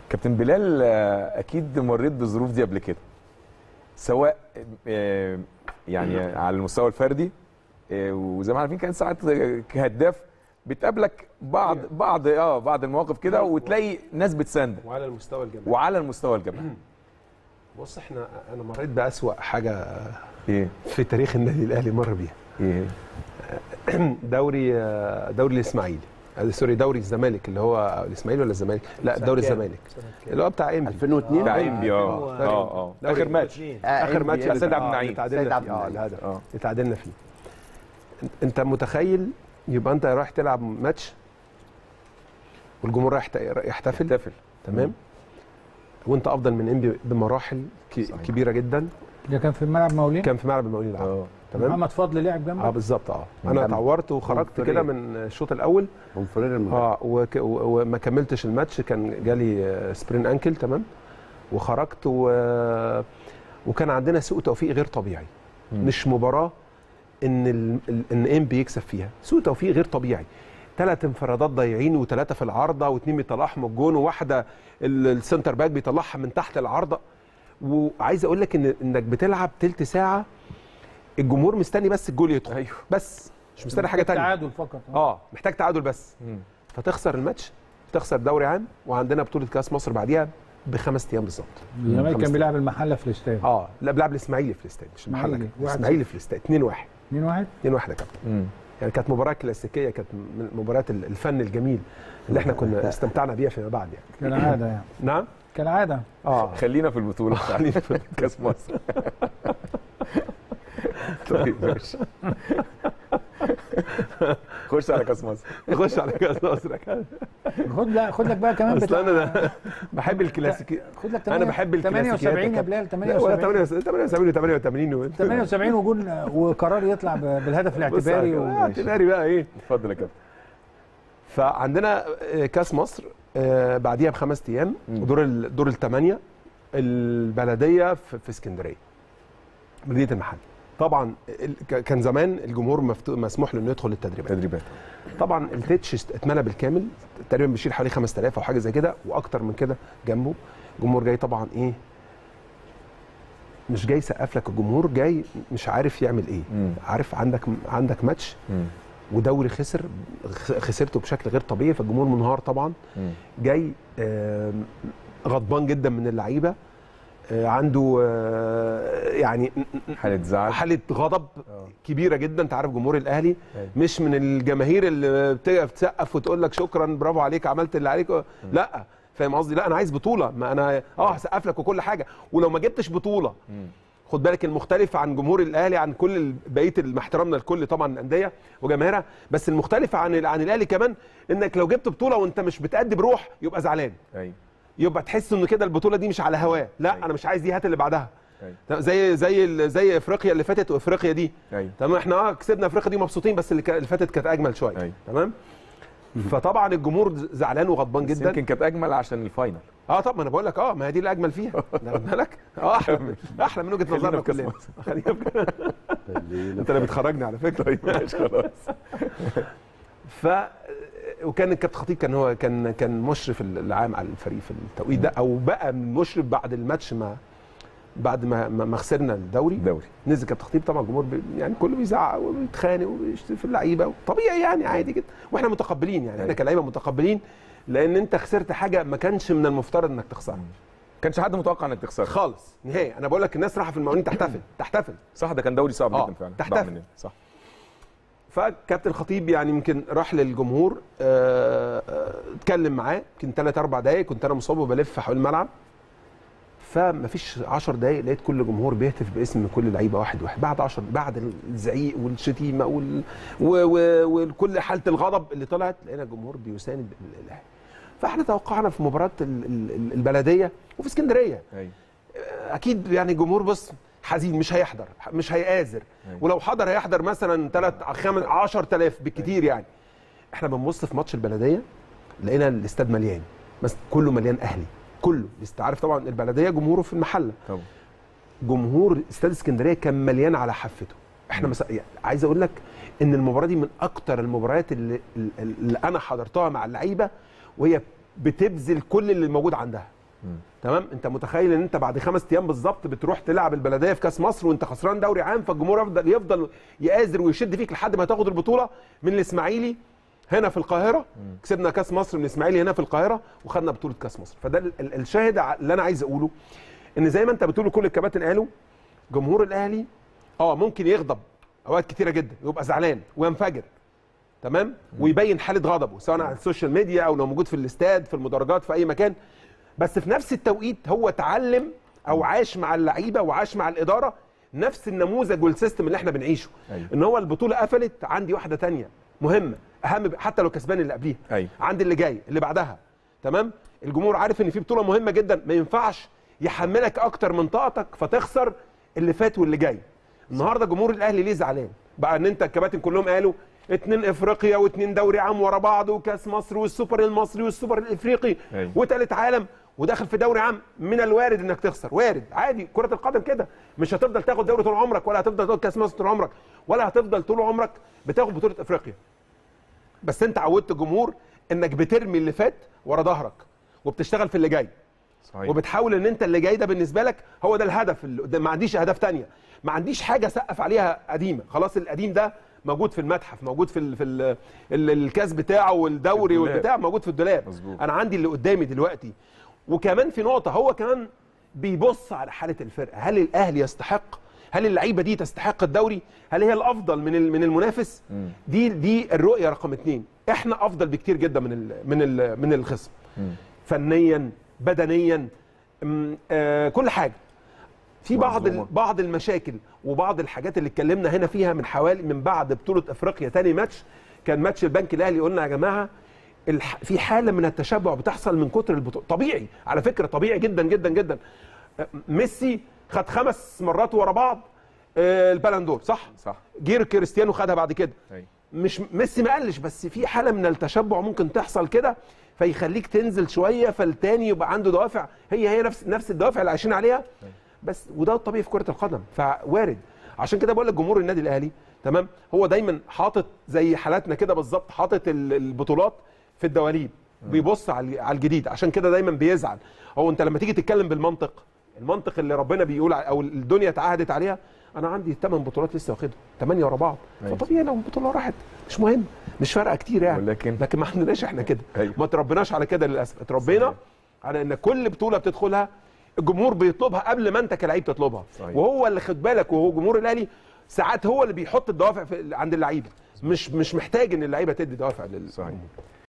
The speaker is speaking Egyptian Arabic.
كابتن بلال آه، اكيد مريت بالظروف دي قبل كده سواء آه، يعني على المستوى الفردي آه، وزي ما عارفين كان ساعات كهداف بتقابلك بعض بعض اه بعض المواقف كده وتلاقي ناس بتساندك وعلى المستوى الجماعي وعلى المستوى الجماعي بص احنا انا مريت باسوا حاجه ايه في تاريخ النادي الاهلي مر بيها ايه دوري دوري الاسماعيلي آه، سوري دوري الزمالك اللي هو الاسماعيلي ولا الزمالك لا دوري الزمالك اللي هو بتاع انبي 2002 بتاع انبي اه اه اه اخر ماتش اخر ماتش آه، اللي سيد عبد آه، النعيم. اللي تعادلنا سيد عبد فيه اه النعيم. الهدف اه اللي تعادلنا فيه انت متخيل يبقى انت رايح تلعب ماتش والجمهور رايح يحتفل احتفل تمام وانت افضل من انبي بمراحل ك- صحيح. كبيره جدا ده كان في ملعب مولين كان في ملعب المقاولين العرب اه تمام محمد فضل لعب جنبك اه بالظبط اه انا جنب. اتعورت وخرجت فريق. كده من الشوط الاول بومفرير المدرب اه وك و- وما كملتش الماتش كان جالي آه، سبرين انكل تمام وخرجت و... وكان عندنا سوء توفيق غير طبيعي مم. مش مباراه ان ال... ال- ان ام بيكسب فيها سوء توفيق غير طبيعي ثلاث انفرادات ضايعين وثلاثه في العارضه واثنين بيطلعهم من الجون وواحده ال- السنتر باك بيطلعها من تحت العارضه وعايز اقول لك ان انك بتلعب تلت ساعه الجمهور مستني بس الجول يدخل ايوه بس مش مستني حاجه تانية تعادل فقط اه محتاج تعادل بس مم. فتخسر الماتش تخسر دوري عام وعندنا بطوله كاس مصر بعديها بخمس ايام بالظبط الزمالك خمس كان بيلعب المحله في الاستاد اه لا بيلعب الاسماعيلي في الاستاد مش المحله إسماعيلي. واحد الاسماعيلي في الاستاد 2 1 2 1 2 1 يا كابتن مم. يعني كانت مباراه كلاسيكيه كانت من مباريات ال- الفن الجميل اللي احنا كنا استمتعنا بيها فيما بعد يعني كالعاده يعني نعم كالعاده اه خلينا في البطوله خلينا في كاس مصر طيب ماشي خش على كاس مصر نخش على كاس مصر يا كابتن. خد لا خد لك بقى كمان اصل بتاع انا ده بحب الكلاسيكي خد لك انا بحب الكلاسيكيات 78 يا بلال لا، ولا 78 78 88 و 78 وجول وقرار يطلع ب- بالهدف الاعتباري و... اعتباري بقى ايه اتفضل يا كابتن فعندنا آه، كاس مصر آه، بعديها بخمس ايام مم. ودور ال- دور الثمانيه البلديه في في اسكندريه بلديه المحل طبعا ال- ك- كان زمان الجمهور مفتو- مسموح له انه يدخل التدريبات تدريبات طبعا التتش است- اتملى بالكامل تقريبا بيشيل حوالي 5000 او حاجه زي كده واكتر من كده جنبه الجمهور جاي طبعا ايه مش جاي يسقف لك الجمهور جاي مش عارف يعمل ايه مم. عارف عندك عندك ماتش مم. ودوري خسر خ- خسرته بشكل غير طبيعي فالجمهور منهار طبعا مم. جاي آم، غضبان جدا من اللعيبه آه، عنده آه، يعني حاله زعل حاله غضب آه. كبيره جدا انت عارف جمهور الاهلي أيوة. مش من الجماهير اللي بتقف تسقف وتقول لك شكرا برافو عليك عملت اللي عليك لا فاهم قصدي لا انا عايز بطوله ما انا اه هسقف لك وكل حاجه ولو ما جبتش بطوله مم. خد بالك المختلف عن جمهور الاهلي عن كل ال- بقيه ال- مع احترامنا لكل طبعا الانديه وجماهيرها بس المختلف عن ال- عن الاهلي كمان انك لو جبت بطوله وانت مش بتأدي بروح يبقى زعلان ايوه يبقى تحس انه كده البطوله دي مش على هواه لا أيوة. انا مش عايز دي هات اللي بعدها ايوه زي زي ال- زي افريقيا اللي فاتت وافريقيا دي ايوه تمام احنا اه كسبنا افريقيا دي مبسوطين بس اللي كا- اللي فاتت كانت اجمل شويه أيوة. تمام فطبعا الجمهور ز- زعلان وغضبان بس جدا يمكن كانت اجمل عشان الفاينل اه طب ما انا بقول لك اه ما هي دي الاجمل فيها ده خد بالك اه احلى من احلى من وجهه خلينا نظرنا في كأس كلنا مصر. خلينا في انت اللي بتخرجني على فكره طيب ماشي خلاص ف وكان الكابتن خطيب كان هو كان كان مشرف العام على الفريق في التوقيت ده او بقى مشرف بعد الماتش ما بعد ما ما ما خسرنا الدوري دوري نزل كابتن خطيب طبعا الجمهور بي يعني كله بيزعق وبيتخانق وبيشتم في اللعيبه طبيعي يعني عادي جدا واحنا متقبلين يعني احنا أيوة. كلاعيبه متقبلين لان انت خسرت حاجه ما كانش من المفترض انك تخسرها كانش حد متوقع انك تخسر خالص نهائي انا بقول لك الناس رايحه في المقاولين تحتفل تحتفل صح ده كان دوري صعب آه، جدا فعلا تحتفل. ضاع مننا. صح فكابتن خطيب يعني يمكن راح للجمهور آه، آه، اتكلم معاه يمكن ثلاث اربع دقائق كنت انا مصاب وبلف حول الملعب فمفيش 10 دقائق لقيت كل جمهور بيهتف باسم كل لعيبه واحد واحد بعد 10 بعد الزعيق والشتيمه وال... و... و... وكل حاله الغضب اللي طلعت لقينا الجمهور بيساند الاهلي فاحنا توقعنا في مباراه ال- ال- البلديه وفي اسكندريه ايوه اكيد يعني الجمهور بص حزين مش هيحضر مش هيآزر أيوة. ولو حضر هيحضر مثلا 3 5 10000 بالكتير يعني احنا بنبص في ماتش البلديه لقينا الاستاد مليان بس كله مليان اهلي كله انت عارف طبعا البلديه جمهوره في المحله طبعا جمهور استاد اسكندريه كان مليان على حافته احنا مس... يعني عايز اقول لك ان المباراه دي من اكتر المباريات اللي, اللي انا حضرتها مع اللعيبه وهي بتبذل كل اللي موجود عندها تمام انت متخيل ان انت بعد خمس ايام بالظبط بتروح تلعب البلديه في كاس مصر وانت خسران دوري عام فالجمهور يفضل يفضل يآزر ويشد فيك لحد ما تاخد البطوله من الاسماعيلي هنا في القاهره كسبنا كاس مصر من الاسماعيلي هنا في القاهره وخدنا بطوله كاس مصر فده ال- ال- الشاهد ع- اللي انا عايز اقوله ان زي ما انت بتقول كل الكباتن قالوا جمهور الاهلي اه ممكن يغضب اوقات كتيره جدا يبقى زعلان وينفجر تمام ويبين حاله غضبه سواء على السوشيال ميديا او لو موجود في الاستاد في المدرجات في اي مكان بس في نفس التوقيت هو اتعلم او عاش مع اللعيبه وعاش مع الاداره نفس النموذج والسيستم اللي احنا بنعيشه أيوة. ان هو البطوله قفلت عندي واحده تانية مهمه اهم ب- حتى لو كسبان اللي قبليها أيوة. عندي اللي جاي اللي بعدها تمام الجمهور عارف ان في بطوله مهمه جدا ما ينفعش يحملك اكتر من طاقتك فتخسر اللي فات واللي جاي النهارده جمهور الاهلي ليه زعلان بقى ان انت الكباتن كلهم قالوا اتنين افريقيا واتنين دوري عام ورا بعض وكاس مصر والسوبر المصري والسوبر الافريقي أيوة. وتالت عالم وداخل في دوري عام من الوارد انك تخسر وارد عادي كره القدم كده مش هتفضل تاخد دوري طول عمرك ولا هتفضل تاخد كاس مصر طول عمرك ولا هتفضل طول عمرك بتاخد بطوله افريقيا بس انت عودت الجمهور انك بترمي اللي فات ورا ظهرك وبتشتغل في اللي جاي صحيح وبتحاول ان انت اللي جاي ده بالنسبه لك هو ده الهدف اللي قدام ما عنديش اهداف تانية ما عنديش حاجه سقف عليها قديمه خلاص القديم ده موجود في المتحف موجود في ال في ال ال الكاس بتاعه والدوري الدولاب. والبتاع موجود في الدولاب مظبوط. انا عندي اللي قدامي دلوقتي وكمان في نقطه هو كمان بيبص على حاله الفرقه هل الاهلي يستحق هل اللعيبه دي تستحق الدوري هل هي الافضل من ال- من المنافس دي دي الرؤيه رقم اتنين احنا افضل بكتير جدا من ال من ال من الخصم فنيا بدنيا م- آه كل حاجه في بعض ال- منظومة. بعض المشاكل وبعض الحاجات اللي اتكلمنا هنا فيها من حوالي من بعد بطوله افريقيا تاني ماتش كان ماتش البنك الاهلي قلنا يا جماعه الح... في حاله من التشبع بتحصل من كتر البطوله طبيعي على فكره طبيعي جدا جدا جدا آه، ميسي خد خمس مرات ورا بعض آه، البالندور صح صح جير كريستيانو خدها بعد كده أيوة. مش ميسي ما قلش بس في حاله من التشبع ممكن تحصل كده فيخليك تنزل شويه فالتاني يبقى عنده دوافع هي هي نفس نفس الدوافع اللي عايشين عليها بس وده الطبيعي في كره القدم فوارد عشان كده بقول لك جمهور النادي الاهلي تمام هو دايما حاطط زي حالاتنا كده بالظبط حاطط ال- البطولات في الدواليب بيبص على على الجديد عشان كده دايما بيزعل هو انت لما تيجي تتكلم بالمنطق المنطق اللي ربنا بيقول ع- او الدنيا اتعهدت عليها انا عندي 8 بطولات لسه واخدهم 8 ورا بعض أيوة. فطبيعي لو البطوله راحت مش مهم مش فارقه كتير يعني ولكن- لكن ما عندناش احنا كده أيوة. ما تربناش على كده للاسف اتربينا صحيح. على ان كل بطوله بتدخلها الجمهور بيطلبها قبل ما انت كلاعب تطلبها صحيح. وهو اللي خد بالك وهو جمهور الاهلي ساعات هو اللي بيحط الدوافع في عند اللعيبه مش مش محتاج ان اللعيبه تدي دوافع لل صحيح